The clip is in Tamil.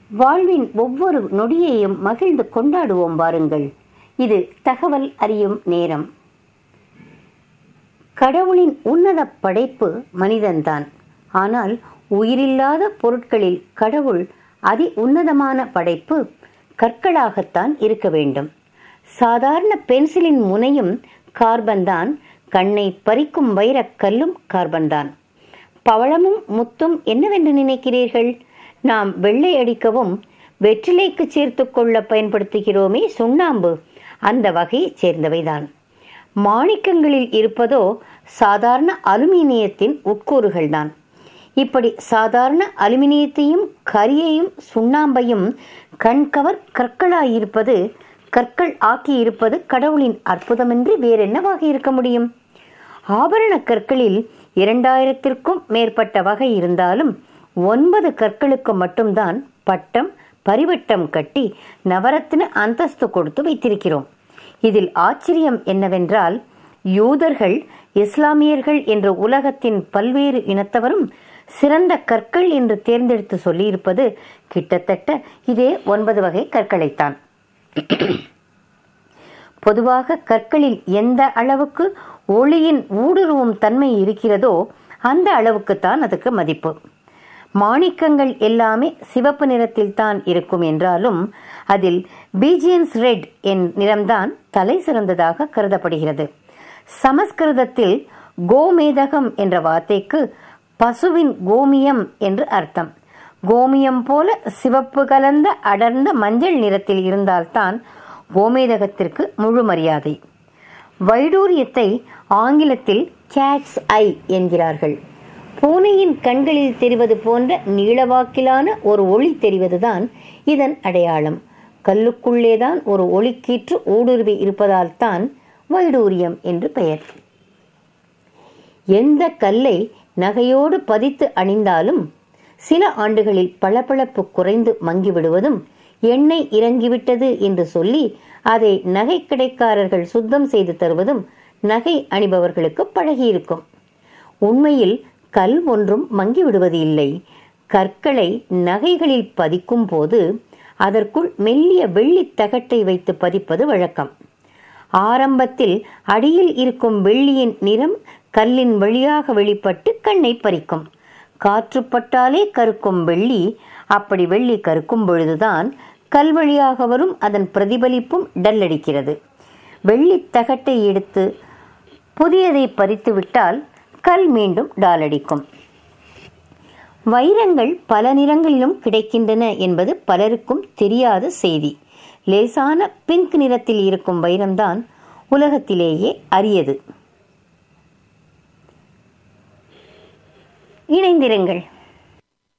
வாழ்வின் ஒவ்வொரு நொடியையும் மகிழ்ந்து கொண்டாடுவோம் வாருங்கள் இது தகவல் அறியும் நேரம் கடவுளின் உன்னத படைப்பு மனிதன்தான் ஆனால் உயிரில்லாத பொருட்களில் கடவுள் அதி உன்னதமான படைப்பு கற்களாகத்தான் இருக்க வேண்டும் சாதாரண பென்சிலின் முனையும் கார்பன் தான் கண்ணை பறிக்கும் வைரக் கல்லும் கார்பன் தான் பவளமும் முத்தும் என்னவென்று நினைக்கிறீர்கள் நாம் வெள்ளை அடிக்கவும் வெற்றிலைக்கு சேர்த்து கொள்ள பயன்படுத்துகிறோமே சுண்ணாம்பு அந்த வகையைச் சேர்ந்தவைதான் மாணிக்கங்களில் இருப்பதோ சாதாரண அலுமினியத்தின் உட்கூறுகள்தான் இப்படி சாதாரண அலுமினியத்தையும் கரியையும் சுண்ணாம்பையும் கண்கவர் கற்களாயிருப்பது கற்கள் ஆக்கியிருப்பது கடவுளின் அற்புதமின்றி வேறென்னவாக இருக்க முடியும் ஆபரண கற்களில் இரண்டாயிரத்திற்கும் மேற்பட்ட வகை இருந்தாலும் ஒன்பது கற்களுக்கு மட்டும்தான் பட்டம் பரிவட்டம் கட்டி நவரத்தின அந்தஸ்து கொடுத்து வைத்திருக்கிறோம் இதில் ஆச்சரியம் என்னவென்றால் யூதர்கள் இஸ்லாமியர்கள் என்ற உலகத்தின் பல்வேறு இனத்தவரும் சிறந்த கற்கள் என்று தேர்ந்தெடுத்து சொல்லியிருப்பது கிட்டத்தட்ட இதே ஒன்பது வகை கற்களைத்தான் பொதுவாக கற்களில் எந்த அளவுக்கு ஒளியின் ஊடுருவும் தன்மை இருக்கிறதோ அந்த அளவுக்குத்தான் அதுக்கு மதிப்பு மாணிக்கங்கள் எல்லாமே சிவப்பு நிறத்தில் தான் இருக்கும் என்றாலும் அதில் பீஜியன்ஸ் ரெட் என் நிறம்தான் தலை சிறந்ததாக கருதப்படுகிறது சமஸ்கிருதத்தில் கோமேதகம் என்ற வார்த்தைக்கு பசுவின் கோமியம் என்று அர்த்தம் கோமியம் போல சிவப்பு கலந்த அடர்ந்த மஞ்சள் நிறத்தில் இருந்தால்தான் கோமேதகத்திற்கு முழு மரியாதை வைடூரியத்தை ஆங்கிலத்தில் கேட்ஸ் ஐ என்கிறார்கள் பூனையின் கண்களில் தெரிவது போன்ற நீளவாக்கிலான ஒரு ஒளி தெரிவதுதான் இதன் அடையாளம் கல்லுக்குள்ளேதான் ஒரு ஒளிக்கீற்று ஊடுருவி இருப்பதால் தான் வைடூரியம் என்று பெயர் எந்த கல்லை நகையோடு பதித்து அணிந்தாலும் சில ஆண்டுகளில் பளபளப்பு குறைந்து மங்கிவிடுவதும் எண்ணெய் இறங்கிவிட்டது என்று சொல்லி அதை நகை கடைக்காரர்கள் சுத்தம் செய்து தருவதும் நகை அணிபவர்களுக்கு பழகியிருக்கும் உண்மையில் கல் ஒன்றும் மங்கிவிடுவது இல்லை கற்களை நகைகளில் பதிக்கும் போது அதற்குள் மெல்லிய வெள்ளி தகட்டை வைத்து பதிப்பது வழக்கம் ஆரம்பத்தில் அடியில் இருக்கும் வெள்ளியின் நிறம் கல்லின் வழியாக வெளிப்பட்டு கண்ணை பறிக்கும் காற்று பட்டாலே கருக்கும் வெள்ளி அப்படி வெள்ளி கருக்கும் பொழுதுதான் கல் வழியாக வரும் அதன் பிரதிபலிப்பும் டல்லடிக்கிறது வெள்ளி தகட்டை எடுத்து புதியதை பறித்து விட்டால் கல் மீண்டும் டாலடிக்கும் வைரங்கள் பல நிறங்களிலும் கிடைக்கின்றன என்பது பலருக்கும் தெரியாத செய்தி லேசான பிங்க் நிறத்தில் இருக்கும் வைரம்தான் உலகத்திலேயே அரியது இணைந்திருங்கள்